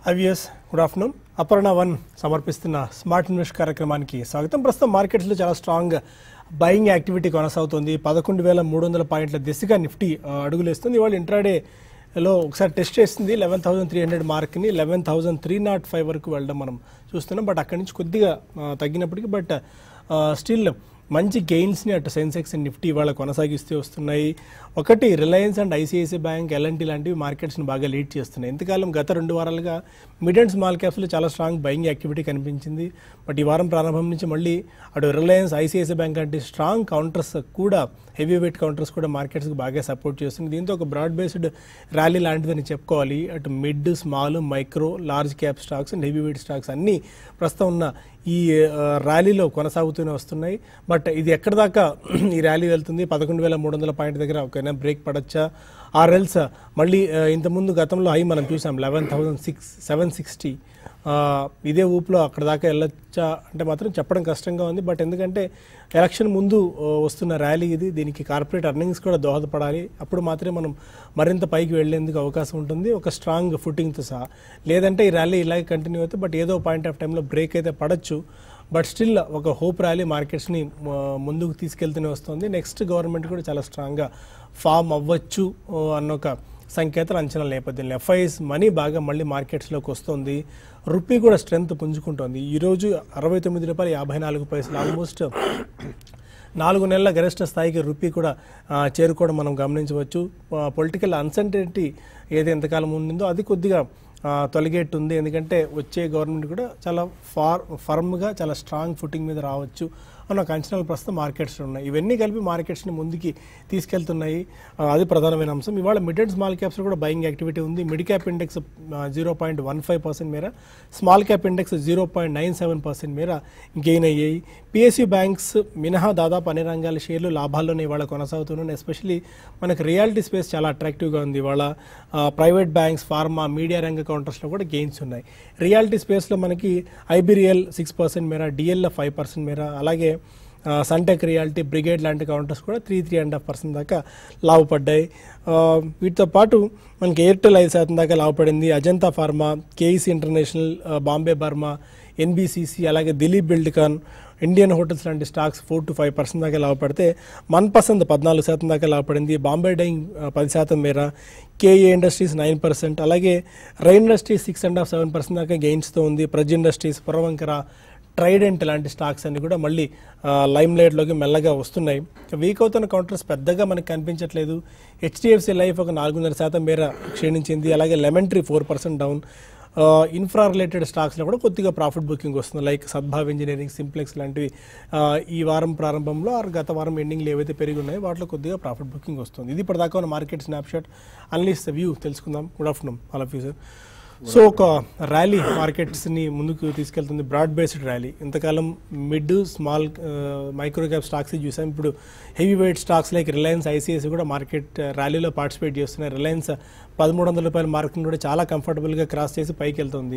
IVS good afternoon Aparna one సమర్పిస్తున్న smart invest కార్యక్రమానికి స్వాగతం ప్రస్తుతం మార్కెట్స్లో చాలా స్ట్రాంగ్ బయింగ్ యాక్టివిటీ కొనసాగుతుంది పదకొండు వేల మూడు వందల పాయింట్ల దిశగా నిఫ్టీ ఆ, అడుగులేస్తుంది ఇవాళ ఇంట్రాడేలో ఒకసారి టెస్ట్ చేసింది లెవెన్ థౌసండ్ త్రీ హండ్రెడ్ మార్క్ని eleven thousand three nought five వరకు వెళ్ళడం మనం చూస్తున్నాం బట్ అక్కడి నుంచి కొద్దిగా ఆ, తగ్గినప్పటికీ బట్ స్టిల్ మంచి గెయిన్స్ని అటు సెన్సెక్స్ అండ్ నిఫ్టీ ఇవాళ కొనసాగిస్తూ వస్తున్నాయి ఒకటి Reliance and ICICI bank L&T లాంటివి మార్కెట్స్ని బాగా లీడ్ చేస్తున్నాయి ఇంతకాలం గత రెండు వారాలుగా మిడ్ అండ్ స్మాల్ క్యాప్స్లో చాలా స్ట్రాంగ్ బయింగ్ యాక్టివిటీ కనిపించింది బట్ ఈ వారం ప్రారంభం నుంచి మళ్ళీ అటు రిలయన్స్ ఐసిఐసిఐ బ్యాంక్ లాంటి స్ట్రాంగ్ కౌంటర్స్ కూడా హెవీ వెయిట్ కౌంటర్స్ కూడా మార్కెట్స్కి బాగా సపోర్ట్ చేస్తుంది దీంతో ఒక బ్రాడ్ బేస్డ్ ర్యాలీ లాంటిదని చెప్పుకోవాలి అటు mid small micro large cap stocks and heavyweight stocks అన్నీ ప్రస్తుతం ఉన్న ఈ ఆ, ర్యాలీలో కొనసాగుతూనే వస్తున్నాయి బట్ ఇది ఎక్కడ దాకా ఈ ర్యాలీ వెళ్తుంది పదకొండు వేల మూడు వందల పాయింట్ దగ్గర ఒకైనా బ్రేక్ పడచ్చా ఆర్ఎల్స్ మళ్ళీ ఆ, ఇంతకుముందు గతంలో హై మనం చూసాం eleven thousand six seven sixty ఇదే ఊపులో అక్కడ దాకా వెళ్ళొచ్చా అంటే మాత్రం చెప్పడం కష్టంగా ఉంది బట్ ఎందుకంటే ఎలక్షన్ ముందు ఆ, వస్తున్న ర్యాలీ ఇది దీనికి కార్పొరేట్ అర్నింగ్స్ కూడా దోహదపడాలి అప్పుడు మాత్రమే మనం మరింత పైకి వెళ్లేందుకు అవకాశం ఉంటుంది ఒక స్ట్రాంగ్ ఫుటింగ్తో సహా లేదంటే ఈ ర్యాలీ ఇలాగే కంటిన్యూ అయితే బట్ ఏదో పాయింట్ ఆఫ్ టైంలో బ్రేక్ అయితే పడచ్చు బట్ స్టిల్ ఒక హోప్ ర్యాలీ మార్కెట్స్ని ఆ, ముందుకు తీసుకెళ్తూనే వస్తుంది నెక్స్ట్ గవర్నమెంట్ కూడా చాలా స్ట్రాంగ్గా ఫామ్ అవ్వచ్చు ఆ, అన్న ఒక సంకేతాలు అంచనాల నేపథ్యంలో ఎఫ్ఐఎస్ మనీ బాగా మళ్ళీ మార్కెట్స్లోకి వస్తుంది రూపీ కూడా స్ట్రెంగ్త్ పుంజుకుంటోంది ఈరోజు అరవై తొమ్మిది రూపాయలు యాభై నాలుగు పైసలు ఆల్మోస్ట్ నాలుగు నెలల గరిష్ట స్థాయికి రూపీ కూడా ఆ, చేరుకోవడం మనం గమనించవచ్చు పొలిటికల్ అన్సర్టనిటీ ఏది ఎంతకాలం ఉండిందో అది కొద్దిగా ఆ, తొలగేట్టుంది ఎందుకంటే వచ్చే గవర్నమెంట్ కూడా చాలా ఫార్ ఫర్మ్గా చాలా స్ట్రాంగ్ ఫుటింగ్ మీద రావచ్చు అన్న ఒక అంచనాలు ప్రస్తుతం మార్కెట్స్ ఉన్నాయి ఇవన్నీ కలిపి మార్కెట్స్ని ముందుకి తీసుకెళ్తున్నాయి ఆ, అది ప్రధానమైన అంశం ఇవాళ మిడ్ అండ్ స్మాల్ క్యాప్స్లో కూడా బయింగ్ యాక్టివిటీ ఉంది mid cap index zero point one five percent మేర small cap index zero point nine seven percent మేర గెయిన్ అయ్యాయి పిఎస్యూ బ్యాంక్స్ మినహా దాదాపు అన్ని రంగాల షేర్లు లాభాల్లోనే ఇవాళ కొనసాగుతున్నాయి ఎస్పెషలీ మనకు రియాలిటీ స్పేస్ చాలా అట్రాక్టివ్గా ఉంది ఇవాళ ప్రైవేట్ బ్యాంక్స్ ఫార్మా మీడియా రంగ కౌంటర్స్లో కూడా గెయిన్స్ ఉన్నాయి రియాలిటీ స్పేస్లో మనకి ఐబిరియల్ సిక్స్ పర్సెంట్ మేర డిఎల్లో ఫైవ్ పర్సెంట్ మేర అలాగే ఆ, సన్టెక్ రియాలిటీ బ్రిగేడ్ లాంటి కౌంటర్స్ కూడా three three and half percent దాకా లాభపడ్డాయి ఆ, వీటితో పాటు మనకి ఎయిర్టెల్ ఐదు శాతం దాకా లాభపడింది అజంతా ఫార్మా కేఈసీ ఇంటర్నేషనల్ ఆ, బాంబే బర్మా ఎన్బిసిసి అలాగే దిలీప్ బిల్డ్కాన్ ఇండియన్ హోటల్స్ లాంటి stocks four to five percent దాకా లాభపడితే మన్ పసంద్ పద్నాలుగు శాతం దాకా లాభపడింది బాంబే డైంగ్ ఆ, పది శాతం మేర కేఏ ఇండస్ట్రీస్ నైన్ పర్సెంట్ అలాగే Rain industries six and half seven percent దాకా గెయిన్స్తో ఉంది ప్రజ్ ఇండస్ట్రీస్ పురవంకర ట్రైడెంట్ లాంటి స్టాక్స్ అన్ని కూడా మళ్ళీ లైమ్ లైట్లోకి మెల్లగా వస్తున్నాయి వీక్ అవుతున్న కౌంటర్స్ పెద్దగా మనకి కనిపించట్లేదు హెచ్డిఎఫ్సి లైఫ్ ఒక నాలుగున్నర శాతం మేర క్షీణించింది అలాగే lemon tree four percent down infra related స్టాక్స్లో కూడా కొద్దిగా ప్రాఫిట్ బుకింగ్ వస్తుంది లైక్ సద్భావ్ ఇంజనీరింగ్ సింప్లెక్స్ లాంటివి ఆ, ఈ వారం ప్రారంభంలో ఆర్ గత వారం ఎండింగ్లో ఏవైతే పెరిగి ఉన్నాయో వాటిలో కొద్దిగా ప్రాఫిట్ బుకింగ్ వస్తుంది ఇది ఇప్పటిదాకా ఉన్న మార్కెట్ స్నాప్షాట్ అన్లీస్ వ్యూ తెలుసుకుందాం good afternoon all of you sir so ఒక ర్యాలీ మార్కెట్స్ని ముందుకు తీసుకెళ్తుంది బ్రాడ్ బేస్డ్ ర్యాలీ ఇంతకాలం mid small micro cap stocks చూసాం ఇప్పుడు heavyweight stocks like Reliance ICICI కూడా మార్కెట్ ర్యాలీలో పార్టిసిపేట్ చేస్తున్నాయి రిలయన్స్ పదమూడు వందల రూపాయల మార్కెట్ కూడా చాలా కంఫర్టబుల్గా క్రాస్ చేసి పైకి వెళ్తుంది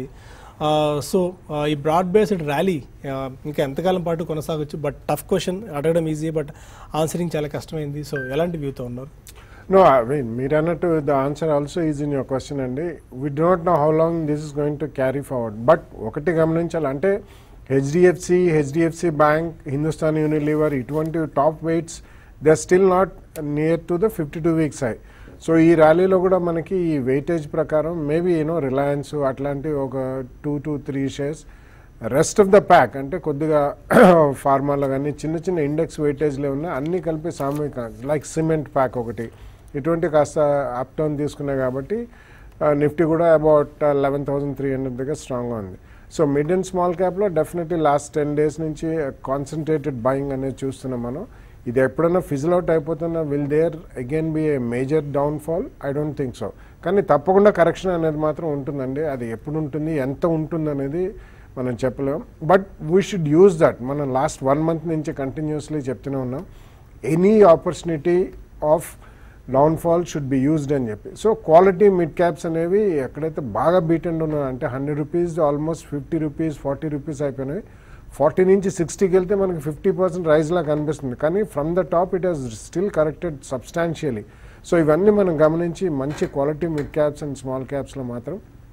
సో ఈ బ్రాడ్ బేస్డ్ ర్యాలీ ఇంకా ఎంతకాలం పాటు కొనసాగొచ్చు బట్ టఫ్ క్వశ్చన్ అడగడం ఈజీ బట్ ఆన్సరింగ్ చాలా కష్టమైంది సో ఎలాంటి వ్యూతో ఉన్నారు No, I mean, మీరు అన్నట్టు the answer also is in your question అండి we don't know how long this is going to carry forward but ఒకటి గమనించాలి అంటే HDFC HDFC bank Hindustan Unilever ఇటువంటి top weights they are still not near to the fifty two weeks high so ఈ ర్యాలీలో కూడా మనకి ఈ వెయిటేజ్ ప్రకారం మేబీ యూనో రిలయన్స్ అట్లాంటి ఒక two to three shares rest of the pack అంటే కొద్దిగా ఫార్మాలో కానీ చిన్న చిన్న ఇండెక్స్ వెయిటేజ్లో ఉన్న అన్నీ కలిపి సామూహిక లైక్ సిమెంట్ ప్యాక్ ఒకటి ఇటువంటి కాస్త అప్ డౌన్ తీసుకున్నాయి కాబట్టి నిఫ్టీ కూడా about eleven thousand three hundred దగ్గర స్ట్రాంగ్గా ఉంది సో మిడ్ అండ్ స్మాల్ క్యాప్లో డెఫినెట్లీ లాస్ట్ టెన్ డేస్ నుంచి కాన్సన్ట్రేటెడ్ బయింగ్ అనేది చూస్తున్నాం మనం ఇది ఎప్పుడైనా ఫిజిల్ అవుట్ అయిపోతున్నా will there again be a major downfall I don't think so కానీ తప్పకుండా కరెక్షన్ అనేది మాత్రం ఉంటుందండి అది ఎప్పుడు ఉంటుంది ఎంత ఉంటుంది అనేది మనం చెప్పలేం but we should use that మనం లాస్ట్ వన్ మంత్ నుంచి కంటిన్యూస్లీ చెప్తూనే ఉన్నాం any opportunity of downfall should be used అని చెప్పి సో క్వాలిటీ మిడ్ క్యాప్స్ అనేవి ఎక్కడైతే బాగా బీట్ అండ్ ఉన్నాయో అంటే hundred rupees almost fifty rupees forty rupees అయిపోయినాయి ఫార్టీ నుంచి సిక్స్టీకి వెళ్తే మనకి ఫిఫ్టీ పర్సెంట్ రైజ్లా కనిపిస్తుంది కానీ from the top it has still corrected substantially so ఇవన్నీ మనం గమనించి మంచి quality mid caps and small క్యాప్స్లో మాత్రం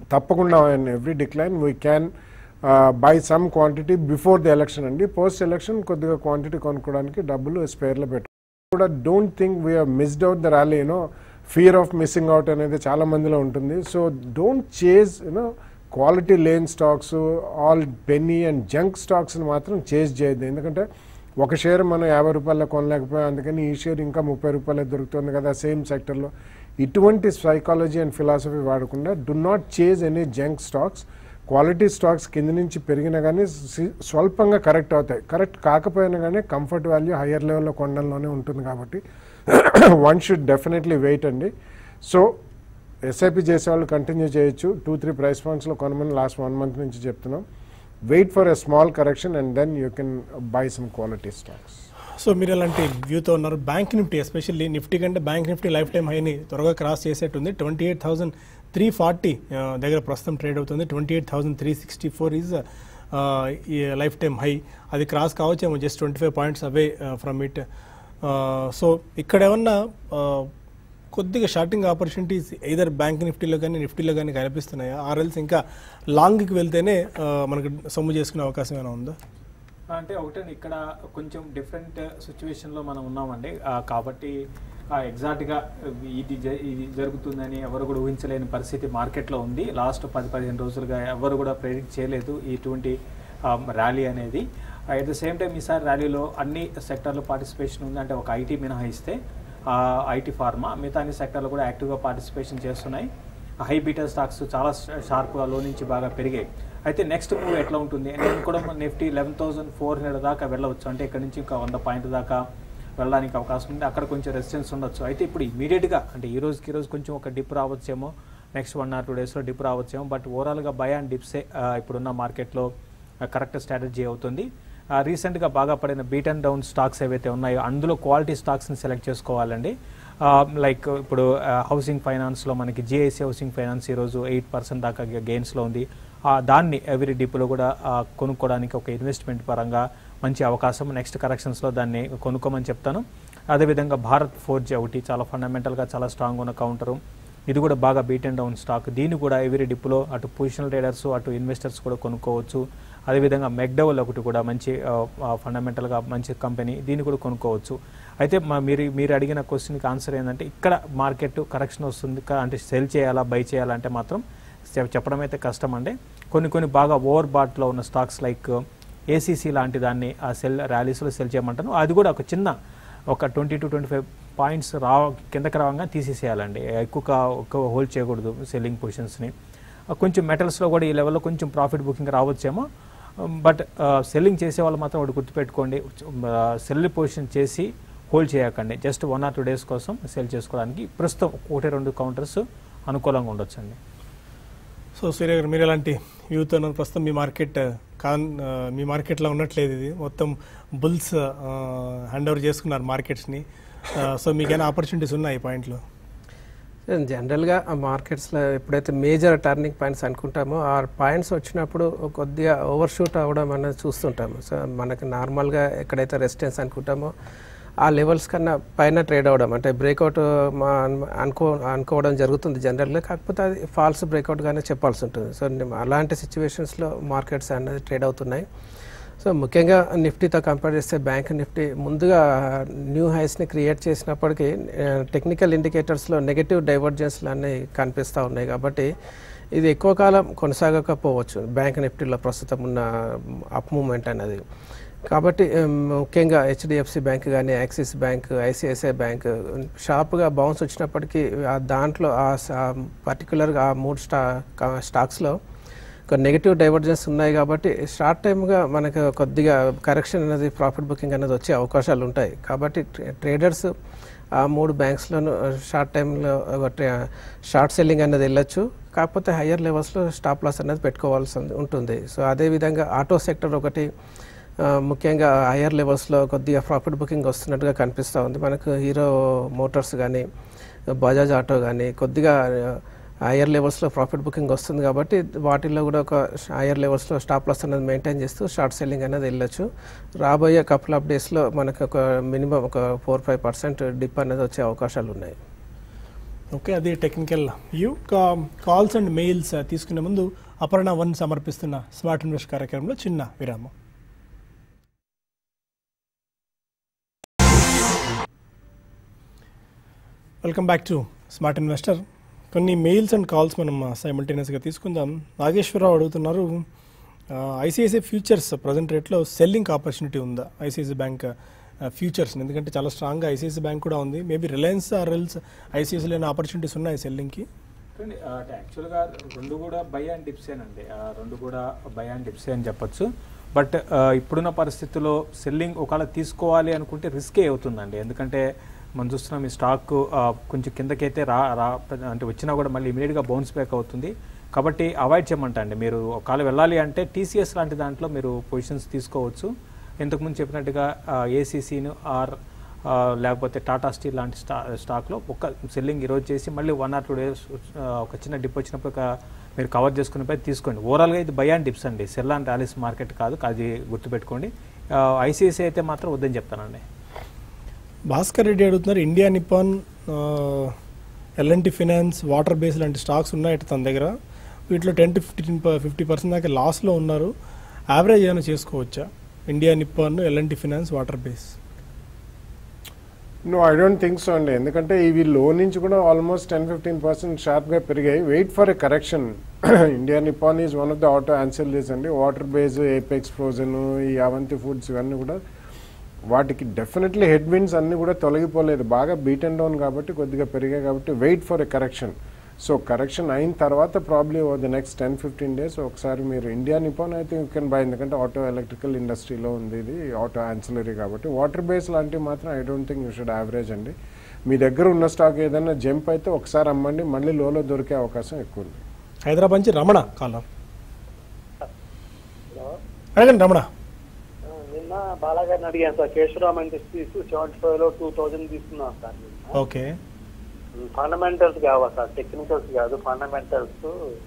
తప్పకుండా every decline we can buy some quantity before the election అండి పోస్ట్ ఎలక్షన్ కొద్దిగా క్వాంటిటీ కొనుక్కోవడానికి డబ్బులు స్పేర్లో పెట్టు కూడా don't think we are missed out the rally you know fear of missing out అనేది చాలా మందిలో ఉంటుంది so don't chase you know quality లేన్ stocks all penny and junk స్టాక్స్ని మాత్రం చేజ్ చేయొద్దు ఎందుకంటే ఒక షేర్ మనం యాభై రూపాయల్లో కొనలేకపోయాం అందుకని ఈ షేర్ ఇంకా ముప్పై రూపాయలే దొరుకుతుంది కదా సేమ్ సెక్టర్లో ఇటువంటి సైకాలజీ అండ్ ఫిలాసఫీ వాడకుండా do not chase any junk stocks quality stocks కింద నుంచి పెరిగినా కానీ సి- స్వల్పంగా కరెక్ట్ అవుతాయి కరెక్ట్ కాకపోయినా కానీ కంఫర్ట్ వాల్యూ హయ్యర్ లెవెల్లో కొనడంలోనే ఉంటుంది కాబట్టి వన్ షుడ్ డెఫినెట్లీ వెయిట్ అండి సో ఎస్ఐపి చేసేవాళ్ళు కంటిన్యూ చేయొచ్చు టూ త్రీ ప్రైస్ పాయింట్స్లో కొనమని లాస్ట్ వన్ మంత్ నుంచి చెప్తున్నాం wait for a small correction and then you can buy some quality stocks so మీరు ఎలాంటి వ్యూతో ఉన్నారు బ్యాంక్ నిఫ్టీ ఎస్పెషల్లీ నిఫ్టీ కంటే బ్యాంక్ నిఫ్టీ లైఫ్ టైం హైని త్వరగా క్రాస్ చేసేట్టుంది twenty eight thousand three forty దగ్గర ప్రస్తుతం ట్రేడ్ అవుతుంది twenty eight thousand three sixty four is ఈ లైఫ్ టైం హై అది క్రాస్ కావచ్చేమో just twenty five points away from it so ఇక్కడ ఏమన్నా uh, కొద్దిగా షార్టింగ్ ఆపర్చునిటీస్ ఎయిదర్ బ్యాంక్ నిఫ్టీలో కానీ నిఫ్టీలో కానీ కనిపిస్తున్నాయా ఆర్ఎల్స్ ఇంకా లాంగ్కి వెళ్తేనే uh, మనకు సొమ్ము చేసుకునే అవకాశం ఏమైనా ఉందా అంటే ఒకటే ఇక్కడ కొంచెం డిఫరెంట్ సిచ్యువేషన్లో మనం ఉన్నామండి ఆ, కాబట్టి ఆ, ఎగ్జాక్ట్గా ఇది జ- ఇది జరుగుతుందని ఎవరు కూడా ఊహించలేని పరిస్థితి మార్కెట్లో ఉంది లాస్ట్ పది పదిహేను రోజులుగా ఎవరు కూడా ప్రెడిక్ట్ చేయలేదు ఇటువంటి ర్యాలీ అనేది అట్ ద సేమ్ టైం ఈసారి ర్యాలీలో అన్ని సెక్టర్లో పార్టిసిపేషన్ ఉంది అంటే ఒక ఐటీ మినహాయిస్తే ఐటీ ఫార్మా మిగతా అన్ని సెక్టర్లు కూడా యాక్టివ్గా పార్టిసిపేషన్ చేస్తున్నాయి హై బీటా స్టాక్స్ చాలా షార్ప్గా లో నుంచి బాగా పెరిగాయి అయితే నెక్స్ట్ మూవ్ ఎట్లా ఉంటుంది నేను కూడా Nifty eleven thousand four hundred దాకా వెళ్ళవచ్చు అంటే ఇక్కడ నుంచి ఇంకా వంద పాయింట్ దాకా వెళ్ళడానికి అవకాశం ఉంది అక్కడ కొంచెం రెసిస్టెన్స్ ఉండొచ్చు అయితే ఇప్పుడు ఇమీడియట్గా అంటే ఈ రోజుకి ఈ రోజు కొంచెం ఒక డిప్ రావచ్చేమో నెక్స్ట్ వన్ ఆర్ టూ డేస్లో డిప్ రావచ్చేమో బట్ ఓవరాల్గా బై అండ్ డిప్సే ఆ, ఇప్పుడున్న మార్కెట్లో కరెక్ట్ స్ట్రాటజీ అవుతుంది ఆ, రీసెంట్గా బాగా పడిన బీట్ అండ్ డౌన్ స్టాక్స్ ఏవైతే ఉన్నాయో అందులో క్వాలిటీ స్టాక్స్ని సెలెక్ట్ చేసుకోవాలండి ఆ, లైక్ ఇప్పుడు ఆ, హౌసింగ్ ఫైనాన్స్లో మనకి జిఐసి హౌసింగ్ ఫైనాన్స్ ఈరోజు ఎయిట్ పర్సెంట్ దాకా గెయిన్స్లో ఉంది ఆ, దాన్ని ఎవరీ డిప్లో కూడా ఆ, కొనుక్కోవడానికి ఒక ఇన్వెస్ట్మెంట్ పరంగా మంచి అవకాశం నెక్స్ట్ కరెక్షన్స్లో దాన్ని కొనుక్కోమని చెప్తాను అదేవిధంగా భారత్ ఫోర్ జీ ఒకటి చాలా ఫండమెంటల్గా చాలా స్ట్రాంగ్ ఉన్న కౌంటరు ఇది కూడా బాగా బీట్ అండ్ డౌన్ స్టాక్ దీన్ని కూడా ఎవరీ డిప్లో అటు పొజిషనల్ ట్రేడర్స్ అటు ఇన్వెస్టర్స్ కూడా కొనుక్కోవచ్చు అదేవిధంగా మెక్డవల్ ఒకటి కూడా మంచి ఫండమెంటల్గా మంచి కంపెనీ దీన్ని కూడా కొనుక్కోవచ్చు అయితే మా మీరు మీరు అడిగిన క్వశ్చన్కి ఆన్సర్ ఏంటంటే ఇక్కడ మార్కెట్ కరెక్షన్ వస్తుంది కా- అంటే సెల్ చేయాలా బై చేయాలంటే మాత్రం చెప్- చెప్పడం అయితే కష్టం అండి కొన్ని కొన్ని బాగా ఓవర్ బాట్లో ఉన్న స్టాక్స్ లైక్ ఏసీసీ లాంటి దాన్ని ఆ సెల్ ర్యాలీస్లో సెల్ చేయమంటాను అది కూడా ఒక చిన్న ఒక twenty to twenty five points రా కిందకి రావంగా తీసేసేయాలండి ఎక్కువ ఎక్కువ హోల్డ్ చేయకూడదు సెల్లింగ్ పొజిషన్స్ని కొంచెం మెటల్స్లో కూడా ఈ లెవెల్లో కొంచెం ప్రాఫిట్ బుకింగ్ రావచ్చేమో బట్ సెల్లింగ్ చేసే వాళ్ళు మాత్రం ఒకటి గుర్తుపెట్టుకోండి సెల్ పొజిషన్ చేసి హోల్డ్ చేయకండి just one or two days కోసం సెల్ చేసుకోవడానికి ప్రస్తుతం ఒకటి రెండు కౌంటర్స్ అనుకూలంగా ఉండొచ్చండి సో సూర్య గారు మీరు ఎలాంటి యూత్ ఉన్నారు ప్రస్తుతం మీ మార్కెట్ కాన్ ఆ, మీ మార్కెట్లో ఉన్నట్లేదు ఇది మొత్తం బుల్స్ హ్యాండ్ ఓవర్ చేసుకున్నారు మార్కెట్స్ని సో మీకైనా ఆపర్చునిటీస్ ఉన్నాయి ఈ పాయింట్లో జనరల్గా ఆ మార్కెట్స్లో ఎప్పుడైతే మేజర్ టర్నింగ్ పాయింట్స్ అనుకుంటామో ఆ పాయింట్స్ వచ్చినప్పుడు కొద్దిగా ఓవర్ షూట్ అవ్వడం అనేది చూస్తుంటాము సో మనకి నార్మల్గా ఎక్కడైతే రెసిస్టెన్స్ అనుకుంటామో ఆ లెవెల్స్ కన్నా పైన ట్రేడ్ అవ్వడం అంటే బ్రేక్అవుట్ అనుకో అనుకోవడం జరుగుతుంది జనరల్గా కాకపోతే అది ఫాల్స్ బ్రేక్అవుట్గానే చెప్పాల్సి ఉంటుంది సో అలాంటి సిచ్యువేషన్స్లో మార్కెట్స్ అనేది ట్రేడ్ అవుతున్నాయి సో ముఖ్యంగా నిఫ్టీతో కంపేర్ చేస్తే బ్యాంక్ నిఫ్టీ ముందుగా న్యూ హైస్ని క్రియేట్ చేసినప్పటికీ టెక్నికల్ ఇండికేటర్స్లో నెగటివ్ డైవర్జెన్స్లు అన్నీ కనిపిస్తూ ఉన్నాయి కాబట్టి ఇది ఎక్కువ కాలం కొనసాగకపోవచ్చు బ్యాంక్ నిఫ్టీలో ప్రస్తుతం ఉన్న అప్ మూమెంట్ అనేది కాబట్టి ఉమ్, ముఖ్యంగా హెచ్డిఎఫ్సి బ్యాంక్ కానీ యాక్సిస్ బ్యాంక్ ఐసిఐసిఐ బ్యాంక్ షార్ప్గా బౌన్స్ వచ్చినప్పటికీ ఆ దాంట్లో ఆ పర్టికులర్గా ఆ మూడు స్టా కా- స్టాక్స్లో ఒక నెగిటివ్ డైవర్జెన్స్ ఉన్నాయి కాబట్టి షార్ట్ టైమ్గా మనకు కొద్దిగా కరెక్షన్ అనేది ప్రాఫిట్ బుకింగ్ అనేది వచ్చే అవకాశాలు ఉంటాయి కాబట్టి ట్రే- ట్రేడర్స్ ఆ మూడు బ్యాంక్స్లోనూ షార్ట్ టైంలో ఒక ట్రే- షార్ట్ సెల్లింగ్ అనేది వెళ్ళొచ్చు కాకపోతే హయ్యర్ లెవెల్స్లో స్టాప్ లాస్ అనేది పెట్టుకోవాల్సి ఉంది- ఉంటుంది సో అదేవిధంగా ఆటో సెక్టర్ ఒకటి ఆ, ముఖ్యంగా హయ్యర్ లెవెల్స్లో కొద్దిగా ప్రాఫిట్ బుకింగ్ వస్తున్నట్టుగా కనిపిస్తూ ఉంది మనకు హీరో మోటార్స్ కానీ బజాజ్ ఆటో కానీ కొద్దిగా హయ్యర్ లెవెల్స్లో ప్రాఫిట్ బుకింగ్ వస్తుంది కాబట్టి వాటిల్లో కూడా ఒక హయ్యర్ లెవెల్స్లో స్టాప్ లాస్ అనేది మెయింటైన్ చేస్తూ షార్ట్ సెల్లింగ్ అనేది వెళ్ళొచ్చు రాబోయే కపుల్ ఆఫ్ డేస్లో మనకు ఒక మినిమం ఒక ఫోర్ ఫైవ్ పర్సెంట్ డిప్ అనేది వచ్చే అవకాశాలు ఉన్నాయి ఓకే అది technical view calls and mails తీసుకునే ముందు అపర్ణ వన్ సమర్పిస్తున్న స్మార్ట్ ఇన్వెస్ట్ కార్యక్రమంలో చిన్న విరామం welcome back to smart investor కొన్ని మెయిల్స్ అండ్ కాల్స్ మనం సైమల్టేనియస్గా తీసుకుందాం నాగేశ్వరరావు అడుగుతున్నారు ఐసిఐసిఐ ఫ్యూచర్స్ ప్రజెంట్ రేట్లో సెల్లింగ్ ఆపర్చునిటీ ఉందా ఐసిఐసిఐ బ్యాంక్ ఫ్యూచర్స్ ఎందుకంటే చాలా స్ట్రాంగ్గా ఐసిఐసిఐ బ్యాంక్ కూడా ఉంది మేబీ రిలయన్స్ ఆర్ఎల్స్ ఐసిఐసిఐలో ఆపర్చునిటీస్ ఉన్నాయి సెల్లింగ్కి చూడండి ఆ, అంటే యాక్చువల్గా రెండు కూడా బై అండ్ డిప్సేనండి ఆ, రెండు కూడా బై అండ్ డిప్సే అని చెప్పొచ్చు బట్ ఆ, ఇప్పుడున్న పరిస్థితుల్లో సెల్లింగ్ ఒకవేళ తీసుకోవాలి అనుకుంటే రిస్కే అవుతుందండి ఎందుకంటే మనం చూస్తున్నాం ఈ స్టాక్ ఆ, కొంచెం కిందకైతే రా రా అంటే వచ్చినా కూడా మళ్ళీ ఇమీడియట్గా బౌన్స్ బ్యాక్ అవుతుంది కాబట్టి అవాయిడ్ చేయమంటా అండి మీరు ఒకవేళ వెళ్ళాలి అంటే టీసీఎస్ లాంటి దాంట్లో మీరు పొజిషన్స్ తీసుకోవచ్చు ఇంతకుముందు చెప్పినట్టుగా ఏసీసీను ఆర్ ఆ, లేకపోతే టాటా స్టీల్ లాంటి స్టా స్టాక్లో ఒక సెల్లింగ్ ఈరోజు చేసి మళ్ళీ వన్ ఆర్ టూ డేస్ ఒక చిన్న డిప్ వచ్చినప్పుడు ఒక మీరు కవర్ చేసుకునే పై తీసుకోండి ఓవరాల్గా ఇది బై అండ్ డిప్స్ అండి సెల్ అండ్ ర్యాలీస్ మార్కెట్ కాదు అది గుర్తుపెట్టుకోండి ఐసీఐసీ అయితే మాత్రం వద్దని చెప్తానండి భాస్కర్ రెడ్డి అడుగుతున్నారు India Nippon L&T finance water base లాంటి స్టాక్స్ ఉన్నాయి తన దగ్గర వీటిలో ten to fifteen fifty percent దాకా లాస్లో ఉన్నారు యావరేజ్ ఏమైనా చేసుకోవచ్చా India Nippon L&T finance water base no I don't think so అండి ఎందుకంటే ఇవి లో నుంచి కూడా ఆల్మోస్ట్ టెన్ ఫిఫ్టీన్ పర్సెంట్ షార్ప్గా పెరిగాయి wait for a correction India Nippon is one of the auto ancillaries అండి వాటర్ బేస్ ఏపెక్స్ ఫ్రోజన్ ఈ అవంతి ఫుడ్స్ ఇవన్నీ కూడా వాటికి డెఫినెట్లీ హెడ్ విన్స్ అన్నీ కూడా తొలగిపోలేదు బాగా బీట్ అండ్ డౌన్ కాబట్టి కొద్దిగా పెరిగాయి కాబట్టి wait for a correction so correction అయిన తర్వాత probably over the next ten fifteen days ఒకసారి మీరు ఇండియా నిపాన్ అయితే యూ కెన్ బై ఎందుకంటే ఆటో ఎలక్ట్రికల్ ఇండస్ట్రీలో ఉంది ఇది ఆటో ఆన్సిలరీ కాబట్టి వాటర్ బేస్ లాంటివి మాత్రం I don't think you should average అండి మీ దగ్గర ఉన్న స్టాక్ ఏదైనా జంప్ అయితే ఒకసారి అమ్మండి మళ్ళీ లోలో దొరికే అవకాశం ఎక్కువ ఉంది హైదరాబాద్ నుంచి రమణ కాలర్ అడగండి రమణ నిన్న బాలాగారిని అడిగాను sir Keshavram industries seventy five లో టూ థౌజండ్ తీసుకున్నాం సార్ ఓకే ఫండమెంటల్స్ కావా సార్ టెక్నికల్స్ కాదు ఫండమెంటల్స్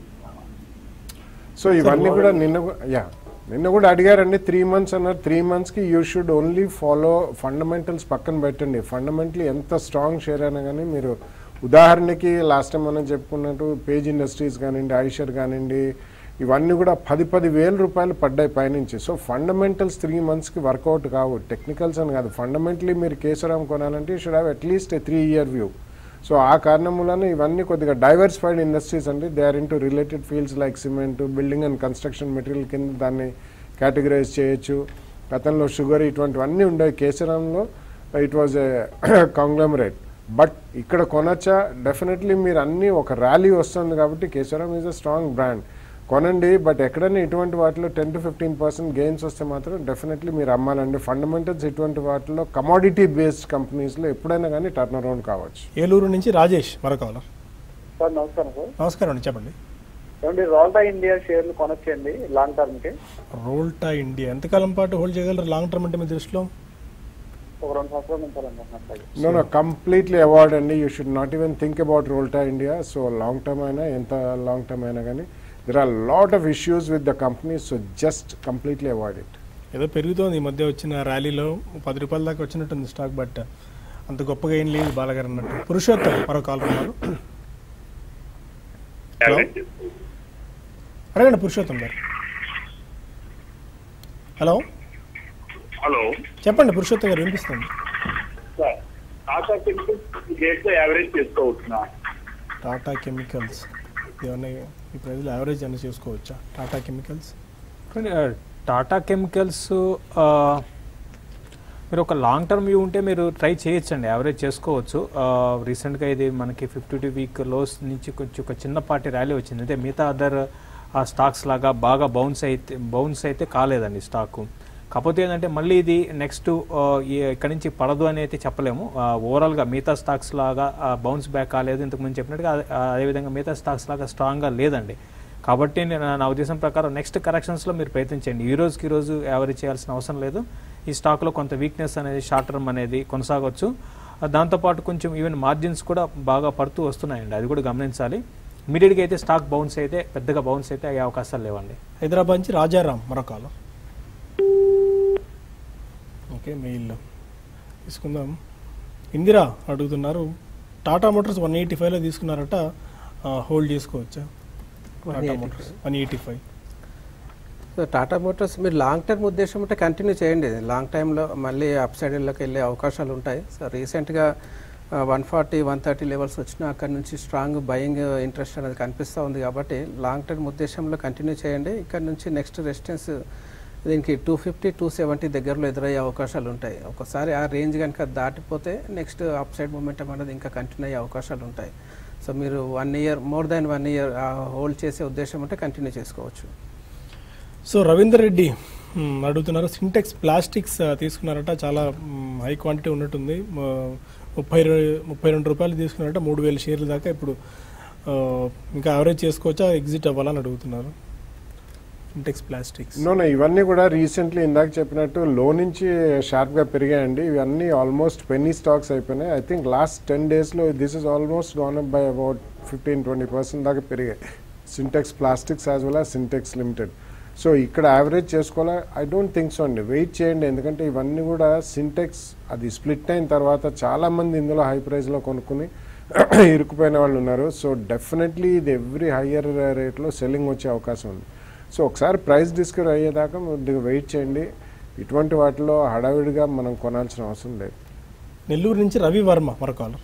సో ఇవన్నీ కూడా నిన్న యా నిన్న కూడా అడిగారండి త్రీ మంత్స్ అన్నారు త్రీ మంత్స్కి you should only follow fundamentals పక్కన పెట్టండి ఫండమెంటలీ ఎంత స్ట్రాంగ్ షేర్ అయినా కానీ మీరు ఉదాహరణకి లాస్ట్ టైం మనం చెప్పుకున్నట్టు పేజ్ ఇండస్ట్రీస్ కానివ్వండి ఐషర్ కానివ్వండి ఇవన్నీ కూడా పది పది వేల రూపాయలు పడ్డాయి పైనుంచి సో ఫండమెంటల్స్ త్రీ మంత్స్కి వర్కౌట్ కావు టెక్నికల్స్ అని కాదు ఫండమెంటలీ మీరు కేసరాం కొనాలంటే you should have at least a three year view so ఆ కారణం వలన ఇవన్నీ కొద్దిగా డైవర్సిఫైడ్ ఇండస్ట్రీస్ అండి they are into related fields like cement building and construction material కింద దాన్ని కేటగరైజ్ చేయొచ్చు గతంలో షుగర్ ఇటువంటివన్నీ ఉండేవి కేసరంలో it was a conglomerate but ఇక్కడ కొనచ్చా డెఫినెట్లీ మీరు అన్నీ ఒక ర్యాలీ వస్తుంది కాబట్టి Kesoram is a strong brand కొనండి బట్ ఎక్కడైనా ఇటువంటి వాటిలో ten to fifteen percent gains వస్తే మాత్రం డెఫినెట్లీ మీరు అమ్మాలండి ఫండమెంటల్స్ ఇటువంటి వాటిలో కమాడిటీ బేస్డ్ కంపెనీస్లో ఎప్పుడైనా కానీ టర్న్ అరౌండ్ కావచ్చు ఏలూరు నుంచి రాజేష్ మరో కాలర్ సార్ నమస్కారం సార్ నమస్కారం అండి చెప్పండి ఏమండి రోల్టా ఇండియా షేర్లు కొనొచ్చండి లాంగ్ టర్మ్ కి రోల్టా ఇండియా ఎంతకాలం పాటు హోల్డ్ చేయగలరు లాంగ్ టర్మ్ అంటే మీ దృష్టిలో ఒక రెండు సంవత్సరాలు ఉంటారండి అట్లాగే నో నో కంప్లీట్లీ అవార్డ్ అండి you should not even think about Rolta India so long term అయినా ఎంత లాంగ్ టర్మ్ అయినా కానీ there are lot of issues with the company so just completely avoid it ఏదో పెరుగుతోంది ఈ మధ్య వచ్చిన ర్యాలీలో పది రూపాయల దాకా వచ్చినట్టుంది స్టాక్ బట్ అంత గొప్పగా ఏం లేదు బాలగారు అన్నట్టు పురుషోత్తం మరో కాల్ ఉన్నారు హలో అడగండి పురుషోత్తం గారు హలో హలో చెప్పండి పురుషోత్తం గారు వినిపిస్తుంది సార్ టాటా కెమికల్స్ గేట్ యావరేజ్ చేసుకోవచ్చునా టాటా కెమికల్స్ ఏమన్నా ఈ ప్రైజ్లో యావరేజ్ అన్న చేసుకోవచ్చా టాటా కెమికల్స్ కానీ, ఆ, టాటా కెమికల్స్ ఆ, మీరు ఒక లాంగ్ టర్మ్ వ్యూ ఉంటే మీరు ట్రై చేయొచ్చండి యావరేజ్ చేసుకోవచ్చు ఆ, రీసెంట్గా ఇది మనకి ఫిఫ్టీ టూ వీక్ లోస్ నుంచి కొంచెం ఒక చిన్నపాటి ర్యాలీ వచ్చింది అంటే మిగతా అదర్ ఆ స్టాక్స్ లాగా బాగా బౌన్స్ అయితే బౌన్స్ అయితే కాలేదండి స్టాకు కాకపోతే ఏంటంటే మళ్ళీ ఇది నెక్స్ట్ ఇక్కడి నుంచి పడదు అని అయితే చెప్పలేము ఓవరాల్గా మిగతా స్టాక్స్ లాగా బౌన్స్ బ్యాక్ కాలేదు ఇంతకుముందు చెప్పినట్టుగా అదే- ఆ, అదేవిధంగా మిగతా స్టాక్స్ లాగా స్ట్రాంగ్గా లేదండి కాబట్టి నేను నా ఉద్దేశం ప్రకారం నెక్స్ట్ కరెక్షన్స్లో మీరు ప్రయత్నించండి ఈ రోజుకి ఈ రోజు యావరేజ్ చేయాల్సిన అవసరం లేదు ఈ స్టాక్లో కొంత వీక్నెస్ అనేది షార్ట్ టర్మ్ అనేది కొనసాగవచ్చు ఆ, దాంతోపాటు కొంచెం ఈవెన్ మార్జిన్స్ కూడా బాగా పడుతూ వస్తున్నాయండి అది కూడా గమనించాలి ఇమీడియట్గా అయితే స్టాక్ బౌన్స్ అయితే పెద్దగా బౌన్స్ అయితే అయ్యే అవకాశాలు లేవండి హైదరాబాద్ నుంచి రాజారాం మరో కాలం ఓకే మెయిల్ తీసుకుందాం ఇందిరా అడుగుతున్నారు టాటా మోటార్స్ వన్ ఎయిటీ ఫైవ్లో తీసుకున్నారట హోల్డ్ చేసుకోవచ్చా Tata Motors one eighty five so Tata Motors మీరు లాంగ్ టర్మ్ ఉద్దేశం ఉంటే కంటిన్యూ చేయండి లాంగ్ టైంలో మళ్ళీ అప్ సైడ్లోకి వెళ్ళే అవకాశాలు ఉంటాయి సో రీసెంట్గా one forty one thirty levels వచ్చినా అక్కడ నుంచి స్ట్రాంగ్ బయింగ్ ఇంట్రెస్ట్ అనేది కనిపిస్తూ ఉంది కాబట్టి లాంగ్ టర్మ్ ఉద్దేశంలో కంటిన్యూ చేయండి ఇక్కడ నుంచి నెక్స్ట్ రెసిస్టెన్స్ దీనికి టూ ఫిఫ్టీ టూ సెవెంటీ దగ్గరలో ఎదురయ్యే అవకాశాలు ఉంటాయి ఒకసారి ఆ రేంజ్ కనుక దాటిపోతే నెక్స్ట్ అప్ సైడ్ మూమెంటం అనేది ఇంకా కంటిన్యూ అయ్యే అవకాశాలు ఉంటాయి సో మీరు one year more than one year hold చేసే ఉద్దేశం ఉంటే కంటిన్యూ చేసుకోవచ్చు సో రవీందర్ రెడ్డి మ్, అడుగుతున్నారు సింటెక్స్ ప్లాస్టిక్స్ ఆ, తీసుకున్నారట చాలా మ్, హై క్వాంటిటీ ఉన్నట్టుంది మ- ముప్పై రె- ముప్పై రెండు రూపాయలు తీసుకున్నారట మూడు వేల షేర్లు దాకా ఇప్పుడు ఆ, ఇంకా యావరేజ్ చేసుకోవచ్చా ఎగ్జిట్ అవ్వాలని అడుగుతున్నారు సింటెక్స్ ప్లాస్టిక్స్ నో ఇవన్నీ కూడా రీసెంట్లీ ఇందాక చెప్పినట్టు లో నుంచి షార్ప్గా పెరిగాయండి ఇవన్నీ ఆల్మోస్ట్ పెన్నీ స్టాక్స్ అయిపోయినాయి ఐ థింక్ లాస్ట్ టెన్ డేస్లో this is almost gone up by about fifteen twenty percent దాకా పెరిగాయి Sintex plastics as well Sintex limited so ఇక్కడ యావరేజ్ చేసుకోవాలా ఐ డోంట్ థింక్ సో అండి వెయిట్ చేయండి ఎందుకంటే ఇవన్నీ కూడా సింటెక్స్ అది స్ప్లిట్ అయిన తర్వాత చాలామంది ఇందులో హై ప్రైస్లో కొనుక్కుని ఇరుక్కుపోయిన వాళ్ళు ఉన్నారు సో డెఫినెట్లీ ఇది ఎవ్రీ హయ్యర్ రేట్లో సెల్లింగ్ వచ్చే అవకాశం ఉంది సో ఒకసారి ప్రైస్ డిస్కవర్ అయ్యేదాకా కొద్దిగా వెయిట్ చేయండి ఇటువంటి వాటిలో హడావిడిగా మనం కొనాల్సిన అవసరం లేదు నెల్లూరు నుంచి రవి వర్మ మరో కాలర్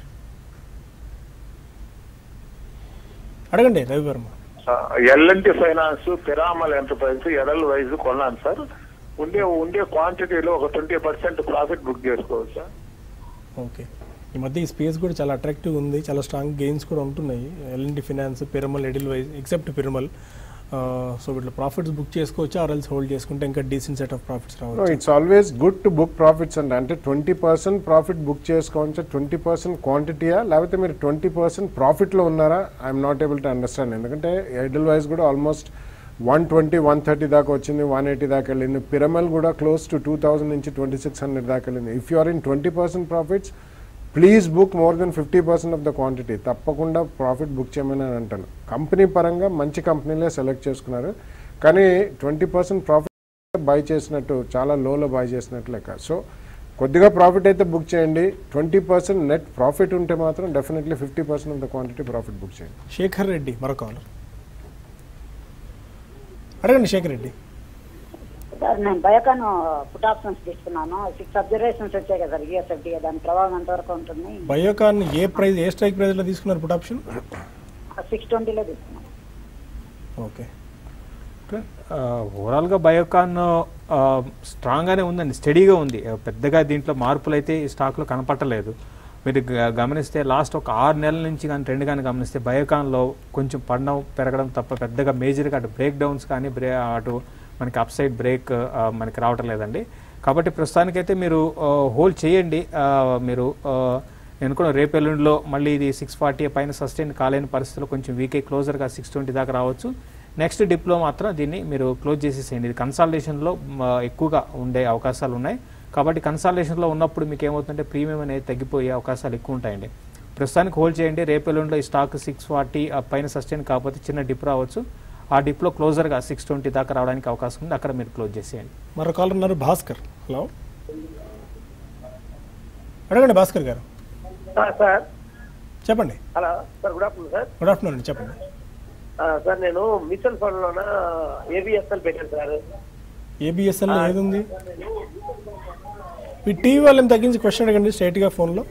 అడగండి Ravi Varma LNT finance Piramal enterprise Edelweiss కొన్నాను సార్ ఉండే ఉండే క్వాంటిటీలో ఒక ట్వంటీ పర్సెంట్ ప్రాఫిట్ బుక్ చేసుకోవచ్చు సార్ ఓకే ఈ మధ్య ఈ స్పేస్ కూడా చాలా అట్రాక్టివ్ ఉంది చాలా స్ట్రాంగ్ గెయిన్స్ కూడా ఉంటున్నాయి LNT finance Piramal Edelweiss except Piramal so వీటిలో ప్రాఫిట్స్ బుక్ చేసుకోవచ్చు ఆర్ ఎల్స్ హోల్డ్ చేసుకుంటే ఇంకా డీసెంట్ సెట్ ఆఫ్ ప్రాఫిట్స్ రావచ్చు it's always good to book profits అండి అంటే ట్వంటీ పర్సెంట్ ప్రాఫిట్ బుక్ చేసుకోవచ్చు ట్వంటీ పర్సెంట్ క్వాంటిటీయా లేకపోతే మీరు ట్వంటీ పర్సెంట్ ప్రాఫిట్లో ఉన్నారా I'm not able to understand ఎందుకంటే ఎడిల్ వైజ్ కూడా almost one twenty one thirty దాకా వచ్చింది వన్ ఎయిటీ దాకా వెళ్ళింది పిరమల్ కూడా క్లోజ్ టు టూ థౌసండ్ నుంచి ట్వంటీ సిక్స్ హండ్రెడ్ దాకా వెళ్ళింది if you are in twenty percent profits please book more than fifty percent of the quantity తప్పకుండా ప్రాఫిట్ బుక్ చేయమని అని అంటాను కంపెనీ పరంగా మంచి కంపెనీలే సెలెక్ట్ చేసుకున్నారు కానీ ట్వంటీ పర్సెంట్ ప్రాఫిట్ బై చేసినట్టు చాలా లోలో బై చేసినట్టు లెక్క సో కొద్దిగా ప్రాఫిట్ అయితే బుక్ చేయండి ట్వంటీ పర్సెంట్ నెట్ ప్రాఫిట్ ఉంటే మాత్రం definitely fifty percent of the quantity profit book చేయండి శేఖర్ రెడ్డి మరో కాలర్ అడగండి శేఖర్ రెడ్డి సార్ నేను బయోకాన్ పుట్ ఆప్షన్స్ తీసుకున్నాను సిక్స్ అబ్జర్వేషన్స్ వచ్చాయి కదా సార్ యూఎస్ఎఫ్డి దాని ప్రభావం ఎంతవరకు ఉంటుంది Biocon a price a strike ప్రైస్లో తీసుకున్నారు పుట్ ఆప్షన్ సిక్స్ ట్వంటీలో తీసుకున్నాను ఓకే ఓవరాల్గా బయోకాన్ ఆ, స్ట్రాంగ్గానే ఉందండి స్టడీగా ఉంది ఆ, పెద్దగా దీంట్లో మార్పులు అయితే ఈ స్టాక్లో కనపట్టలేదు మీరు గ- గమనిస్తే లాస్ట్ ఒక ఆరు నెలల నుంచి కానీ ట్రెండ్ కానీ గమనిస్తే బయోకాన్లో కొంచెం పడడం పెరగడం తప్ప పెద్దగా మేజర్గా అటు బ్రేక్ డౌన్స్ కానీ బ్రే అటు మనకి అప్ సైడ్ బ్రేక్ ఆ, మనకి రావటం లేదండి కాబట్టి ప్రస్తుతానికైతే మీరు హోల్డ్ చేయండి ఆ, మీరు ఆ, నేను కూడా రేపు ఎల్లుండిలో మళ్ళీ ఇది సిక్స్ ఫార్టీ పైన సస్టైన్ కాలేని పరిస్థితుల్లో కొంచెం వీకే క్లోజర్గా సిక్స్ ట్వంటీ దాకా రావచ్చు నెక్స్ట్ డిప్లో మాత్రం దీన్ని మీరు క్లోజ్ చేసేసేయండి ఇది కన్సాలిడేషన్లో ఎక్కువగా ఉండే అవకాశాలు ఉన్నాయి కాబట్టి కన్సాలిడేషన్లో ఉన్నప్పుడు మీకు ఏమవుతుందంటే ప్రీమియం అనేది తగ్గిపోయే అవకాశాలు ఎక్కువ ఉంటాయండి ప్రస్తుతానికి హోల్డ్ చేయండి రేపు ఎల్లుండిలో ఈ స్టాక్ సిక్స్ ఫార్టీ పైన సస్టైన్ కాకపోతే చిన్న డిప్ రావచ్చు ఆ డిప్లో క్లోజర్గా సిక్స్ ట్వంటీ దాకా రావడానికి అవకాశం ఉంది అక్కడ మీరు క్లోజ్ చేసేయండి మరో కాలర్ ఉన్నారు భాస్కర్ హలో అడగండి భాస్కర్ గారు సార్ చెప్పండి hello sir good afternoon sir good afternoon అండి చెప్పండి సార్ నేను మ్యూచువల్ ఫండ్ లోన ఏబిఎస్ఎల్ పెట్టాను సార్ ఏబిఎస్ఎల్ ఏది ఉంది మీ టీవీ వాళ్ళని తగ్గించి క్వశ్చన్ అడగండి స్ట్రైట్గా ఫోన్లో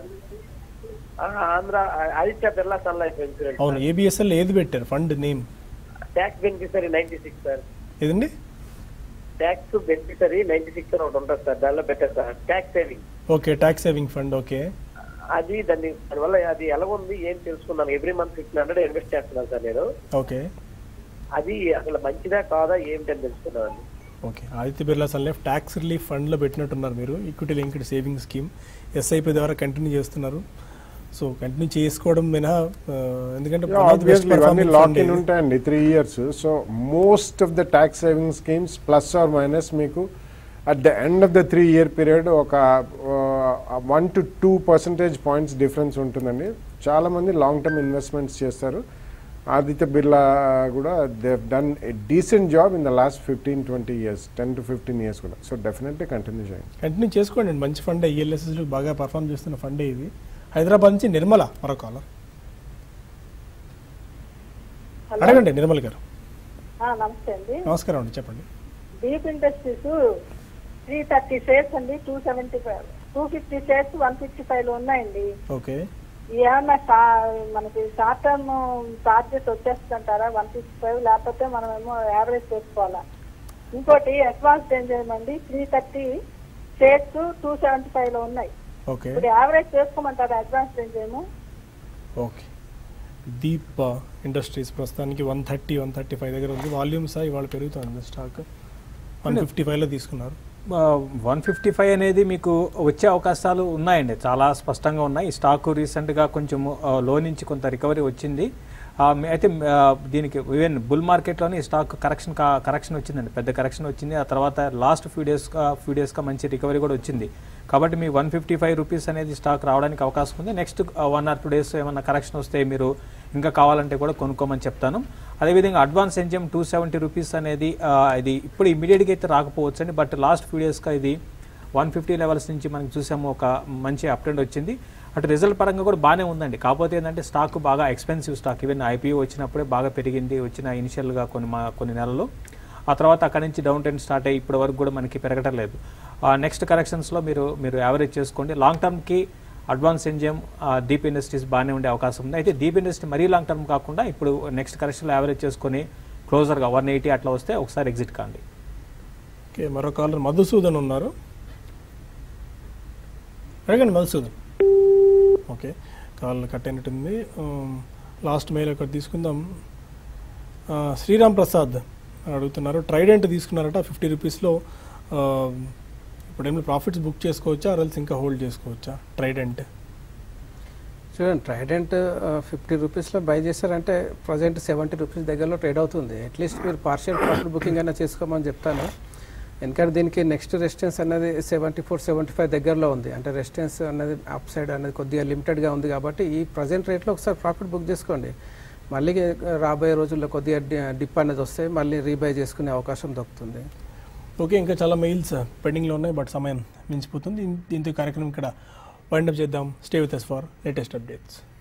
Andhra Aditya Birla sun life insurance అవును ఏబిఎస్ఎల్ ఏది పెట్టారు fund name tax beneficiary ninety six sir ఏదండి ట్యాక్స్ బెనిఫిషరీ నైన్టీ సిక్స్ అని ఒకటి ఉంటుంది సార్ దానిలో పెట్టారు sir tax saving okay tax saving fund okay అది దాన్ని దానివల్ల అది ఎలా ఉంది ఏం తెలుసుకున్నాను every month fifteen hundred invest చేస్తున్నాను సార్ నేను ఓకే అది అసలు మంచిదా కాదా ఏమిటని తెలుసుకున్నాను okay Aditya Birla sun life tax relief ఫండ్లో పెట్టినట్టున్నారు మీరు equity linked saving scheme SIP ద్వారా కంటిన్యూ చేస్తున్నారు సో కంటిన్యూ చేసుకోవడం మినహా ఆ, ఎందుకంటే one of the best obviously ఇవన్నీ performing లాక్ fund ఇన్ ఇది. ఉంటాయండి three years so most of the tax saving schemes plus or minus మీకు at the end of the three year period ఒక one to two percentage points difference ఉంటుందండి చాలామంది long term investments చేస్తారు ఆదిత్య బిర్లా కూడా they done a decent job in the last fifteen twenty years ten to fifteen years కూడా so definitely continue చేయండి continue చేసుకోండి మంచి ఫండే ఈఎల్ఎస్ఎస్ బాగా పర్ఫామ్ చేస్తున్న ఫండే ఇది హైదరాబాద్ నుంచి నిర్మల మరో కాలర్ అడగండి నిర్మల్ గారు ఆ, నమస్తే అండి నమస్కారం అండి చెప్పండి deep industries three thirty shares అండి two seventy five two fifty shares one fifty five లో ఉన్నాయండి ఓకే ఏమన్నా షా- మనకి షార్ట్ టర్మ్ చార్జెస్ వచ్చేస్తుంటారా వన్ ఫిఫ్టీ ఫైవ్ లేకపోతే మనమేమో యావరేజ్ చేసుకోవాలా ఇంకోటి అడ్వాన్స్ ఏం చేయమండి three thirty shares two seventy five లో ఉన్నాయి ఓకే ఇప్పుడు యావరేజ్ చేసుకోమంటారా అడ్వాన్స్ ఏం చేయము ఓకే దీప్ ఇండస్ట్రీస్ ప్రస్తుతానికి one thirty one thirty five దగ్గర ఉంది వాల్యూమ్స్ ఇవాళ పెరుగుతుంది స్టాక్ వన్ ఫిఫ్టీ ఫైవ్లో తీసుకున్నారు వన్ ఫిఫ్టీ ఫైవ్ అనేది మీకు వచ్చే అవకాశాలు ఉన్నాయండి చాలా స్పష్టంగా ఉన్నాయి ఈ స్టాక్ రీసెంట్గా కొంచెం లో నుంచి కొంత రికవరీ వచ్చింది ఆ, మీ- అయితే ఆ, దీనికి ఈవెన్ బుల్ మార్కెట్లోనే ఈ స్టాక్ కరెక్షన్ కరెక్షన్ వచ్చిందండి పెద్ద కరెక్షన్ వచ్చింది ఆ తర్వాత లాస్ట్ ఫ్యూ డేస్ ఫ్యూ డేస్గా మంచి రికవరీ కూడా వచ్చింది కాబట్టి మీ వన్ ఫిఫ్టీ ఫైవ్ రూపీస్ అనేది స్టాక్ రావడానికి అవకాశం ఉంది next one or two days ఏమన్నా కరెక్షన్ వస్తే మీరు ఇంకా కావాలంటే కూడా కొనుక్కోమని చెప్తాను అదేవిధంగా advance MGM two seventy rupees అనేది ఆ, ఇది ఇప్పుడు ఇమీడియట్గా అయితే రాకపోవచ్చు అండి బట్ లాస్ట్ ఫ్యూ డేస్గా ఇది వన్ ఫిఫ్టీ లెవెల్స్ నుంచి మనం చూసాము ఒక మంచి అప్ ట్రెండ్ వచ్చింది అటు రిజల్ట్ పరంగా కూడా బాగానే ఉందండి కాకపోతే ఏంటంటే స్టాక్ బాగా ఎక్స్పెన్సివ్ స్టాక్ ఈవెన్ ఐపీఓ వచ్చినప్పుడే బాగా పెరిగింది వచ్చిన ఇనిషియల్గా కొన్ని మా కొన్ని నెలలు ఆ తర్వాత అక్కడి నుంచి డౌన్ ట్రెండ్ స్టార్ట్ అయ్యి ఇప్పటి వరకు కూడా మనకి పెరగటం లేదు నెక్స్ట్ కరెక్షన్స్లో మీరు మీరు యావరేజ్ చేసుకోండి లాంగ్ టర్మ్కి అడ్వాన్స్ ఎంజిఎం డీప్ ఇండస్ట్రీస్ బాగానే ఉండే అవకాశం ఉంది అయితే డీప్ ఇండస్ట్రీ మరీ లాంగ్ టర్మ్ కాకుండా ఇప్పుడు నెక్స్ట్ కరెక్షన్లో యావరేజ్ చేసుకొని క్లోజర్గా వన్ ఎయిటీ అట్లా వస్తే ఒకసారి ఎగ్జిట్ కాండి ఓకే మరో కాలర్ మధుసూదన్ ఉన్నారు అడగండి మధుసూదన్ ఓకే కాల్ కట్ అయినట్టుంది లాస్ట్ మెయిల్ ఒకటి తీసుకుందాం ఆ, శ్రీరామ్ ప్రసాద్ అడుగుతున్నారు ట్రైడెంట్ తీసుకున్నారట ఫిఫ్టీ రూపీస్లో ఇప్పుడు ఏమైనా ప్రాఫిట్స్ బుక్ చేసుకోవచ్చా అరల్స్ ఇంకా హోల్డ్ చేసుకోవచ్చా ట్రైడెంట్ చూడండి ట్రైడెంట్ ఫిఫ్టీ రూపీస్లో బై చేశారంటే ప్రజెంట్ సెవెంటీ రూపీస్ దగ్గరలో ట్రేడ్ అవుతుంది అట్లీస్ట్ మీరు పార్షియల్ ప్రాఫిట్ బుకింగ్ అయినా చేసుకోమని చెప్తాను ఎందుకంటే దీనికి నెక్స్ట్ రెసిస్టెన్స్ అనేది సెవెంటీ ఫోర్ సెవెంటీ ఫైవ్ దగ్గరలో ఉంది అంటే రెసిస్టెన్స్ అనేది అప్ సైడ్ అనేది కొద్దిగా లిమిటెడ్గా ఉంది కాబట్టి ఈ ప్రజెంట్ రేట్లో ఒకసారి ప్రాఫిట్ బుక్ చేసుకోండి మళ్ళీ రాబోయే రోజుల్లో కొద్దిగా డిప్ అనేది వస్తే మళ్ళీ రీబై చేసుకునే అవకాశం దొరుకుతుంది ఓకే ఇంకా చాలా మెయిల్స్ పెండింగ్లో ఉన్నాయి బట్ సమయం మించిపోతుంది దీంతో ఈ కార్యక్రమం ఇక్కడ వైండప్ చేద్దాం stay with us for latest updates